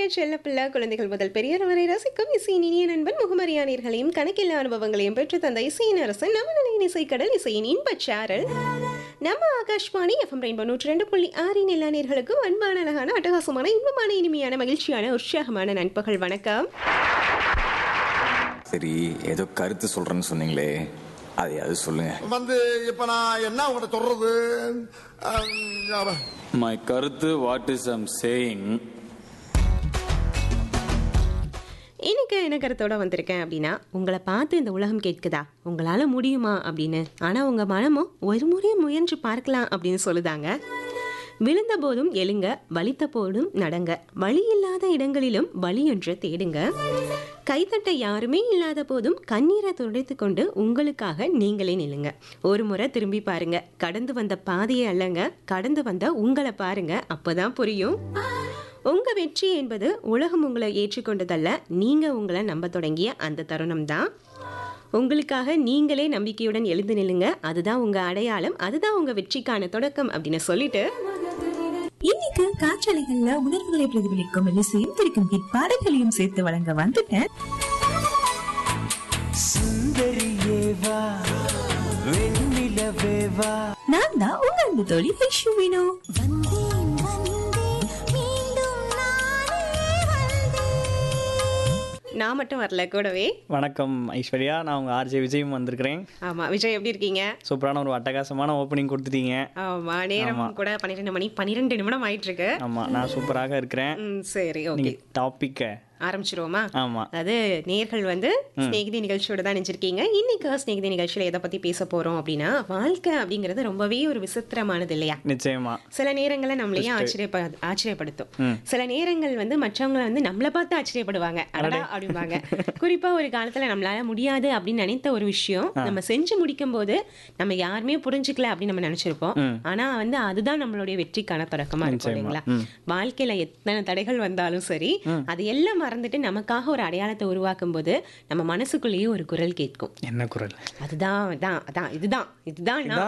செல்லப்பிள்ளை குழந்தைகள் முதல் பெரியவர் வரை ரசிக்கும் இசையின் இனிய நண்பன் முகமரியானர்களையும் கணக்கில்லா அனுபவங்களையும் பெற்று தந்த இசையின் அரசன் நம்ம நிலையின் இசைக்கடல் இசையின் இன்பச்சாரல் நம்ம ஆகாஷ்வாணி எஃப்எம் ரெயின்போ நூற்றி ரெண்டு புள்ளி ஆறின் எல்லா நேர்களுக்கும் அன்பான அழகான அட்டகாசமான இன்பமான இனிமையான மகிழ்ச்சியான உற்சாகமான நண்பகல் வணக்கம் சரி ஏதோ கருத்து சொல்றேன்னு சொன்னீங்களே அதையாவது சொல்லுங்க வந்து இப்ப நான் என்ன உங்கள்கிட்ட சொல்றது அஹ், மை கருத்து வாட் இஸ் ஐம் சேயிங் இன்னைக்கு என்ன கருத்தோட வந்திருக்கேன் அப்படின்னா உங்களை பார்த்து இந்த உலகம் கேட்குதா உங்களால முடியுமா அப்படின்னு ஆனா உங்க மனமோ ஒரு முறை முயன்று பார்க்கலாம் அப்படின்னு சொல்லுதாங்க விழுந்த போதும் எழுங்க வலித்த போதும் நடங்க வழி இல்லாத இடங்களிலும் வழி ஒன்று தேடுங்க கைத்தட்ட யாருமே இல்லாத போதும் கண்ணீரை துடைத்து கொண்டு உங்களுக்காக நீங்களே நில்லுங்க ஒரு முறை திரும்பி பாருங்க கடந்து வந்த பாதையை அல்லங்க கடந்து வந்த உங்களை பாருங்க அப்பதான் புரியும் உங்க வெற்றி என்பது உலகம் உங்களை ஏற்றுக்கொண்டதல்ல நீங்க உங்களை நம்ப தொடங்கிய அந்த தருணம் தான் உங்களுக்காக நீங்களே நம்பிக்கையுடன் எழுந்து நில்லுங்க அதுதான் உங்க அடையாளம் அதுதான் உங்க வெற்றிக்கான தொடக்கம் அப்படின்னு சொல்லிட்டு இன்னைக்கு காற்றலைகள்ல உணர்வுகளை பிரதிபலிக்கும் இசையும் திரிக்கும் ஹிட் பாடல்களையும் சேர்த்து வழங்க வந்துட்டேன் சுந்தரியேவா வெண்ணிலவேவா நான் தான் உங்க அன்பு தோழி ஐஷு வினோ வந்தேன் வந்தேன் மீண்டும் நானே வந்தேன் நான் மட்டும் வரல கூடவே வணக்கம் ஐஸ்வர்யா நான் உங்கள் ஆர்ஜே விஜயும் வந்திருக்கிறேன் ஆமா விஜய் எப்படி இருக்கீங்க சூப்பரான ஒரு அட்டகாசமான ஓப்பனிங் கொடுத்துட்டீங்க ஆமா நேரம் கூட பன்னிரெண்டு மணி பன்னிரெண்டு நிமிடம் ஆயிட்டு இருக்கு ஆமாம் நான் சூப்பராக இருக்கிறேன் ம், சரி ஓகே நீங்கள் டாப்பிக்கை ஆரம்பிச்சிருவோமா ஆமாம் அதாவது நேர்கள் வந்து ஸ்நேகிதி நிகழ்ச்சியோட தான் நினைச்சிருக்கீங்க இன்னைக்கு ஸ்நேகிதி நிகழ்ச்சியில எதை பத்தி பேச போறோம் அப்படின்னா வாழ்க்கை அப்படிங்கிறது ரொம்பவே ஒரு விசித்திரமானது இல்லையா நிச்சயமா சில நேரங்கள்ல நம்மளையும் ஆச்சரியப்ப ஆச்சரியப்படுத்தும் சில நேரங்கள் வந்து மற்றவங்க வந்து நம்மளை பார்த்து ஆச்சரியப்படுவாங்க அடடா அப்படிம்பாங்க குறிப்பா ஒரு காலத்துல நம்மளால முடியாது அப்படின்னு நினைத்த ஒரு விஷயம் நம்ம செஞ்சு முடிக்கும் போது நம்ம யாருமே புரிஞ்சுக்கல அப்படின்னு நம்ம நினைச்சிருப்போம் ஆனா வந்து அதுதான் நம்மளுடைய வெற்றிக்கான தொடக்கமா இருக்கும் இல்லைங்களா வாழ்க்கையில எத்தனை தடைகள் வந்தாலும் சரி அது எல்லாம் மறந்துட்டு நமக்காக ஒரு அடையாளத்தை உருவாக்கும் போது நம்ம மனசுக்குள்ளேயே ஒரு குரல் கேட்கும் என்ன குரல் அதுதான் அதான் அதான் இதுதான் இதுதான் நான்